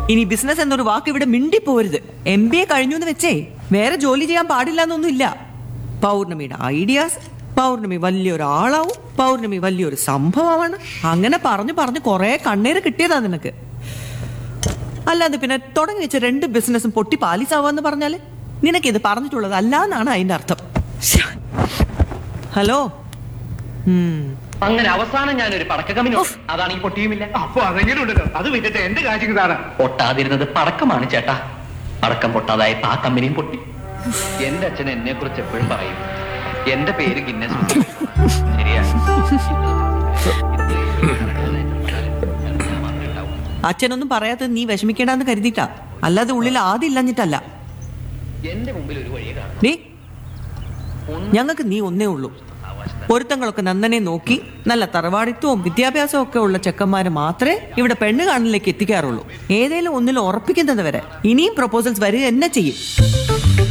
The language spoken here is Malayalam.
ഇനി ബിസിനസ് എന്നൊരു വാക്ക് ഇവിടെ മിണ്ടിപ്പോരുത് എം ബി എ കഴിഞ്ഞു എന്ന് വെച്ചേ വേറെ ജോലി ചെയ്യാൻ പാടില്ല എന്നൊന്നുമില്ല പൗർണമിയുടെ ഐഡിയാസ് പൗർണമി വലിയൊരാളാവും പൗർണമി വലിയൊരു സംഭവമാണ് അങ്ങനെ പറഞ്ഞു പറഞ്ഞു കുറെ കണ്ണീര് കിട്ടിയതാ നിനക്ക് അല്ലാതെ പിന്നെ തുടങ്ങി വെച്ച രണ്ട് ബിസിനസ്സും പൊട്ടി പാലിസാവാന്ന് പറഞ്ഞാല് നിനക്കിത് പറഞ്ഞിട്ടുള്ളത് അല്ല എന്നാണ് അതിന്റെ അർത്ഥം ശ്ശെ. ഹലോ ഉം അങ്ങനെ അവസാനം ഞാൻ ഒരു പടക്ക കമ്പനി ഉഫ്. അതാണ് ഈ പൊട്ടിയുമില്ല അപ്പൊ അതെങ്ങനെ ഉണ്ടല്ലോ അത് വിട്ടിട്ട് എന്റെ കാശ് ഇതാണ് പൊട്ടാതിരുന്നത് പടക്കമാണ് ചേട്ടാ പടക്കം പൊട്ടാതായപ്പോ ആ കമ്പനിയും പൊട്ടി എന്റെ അച്ഛൻ എന്നെ കുറിച്ച് എപ്പോഴും പറയും എന്റെ പേര് ഗിന്നസ് ബുക്കിൽ. ശരിയാ അച്ഛനൊന്നും പറയാത്തത് നീ വിഷമിക്കേണ്ടെന്ന് കരുതിയിട്ടാ അല്ലാതെ ഉള്ളിൽ ആദ്യം ഇല്ലഞ്ഞിട്ടല്ല എന്റെ മുമ്പിൽ ഒരു വഴി കാണും നീ ഞങ്ങൾക്ക് നീ ഒന്നേ ഉള്ളൂ പൊരുത്തങ്ങളൊക്കെ നന്ദനെ നോക്കി നല്ല തറവാടിത്വവും വിദ്യാഭ്യാസവും ഒക്കെ ഉള്ള ചെക്കന്മാരെ മാത്രമേ ഇവിടെ പെണ്ണ് കാണലിലേക്ക് എത്തിക്കാറുള്ളൂ ഏതേലും ഒന്നിൽ ഉറപ്പിക്കുന്നത് വരെ ഇനിയും പ്രപ്പോസൽസ് വരിക എന്നെ ചെയ്യും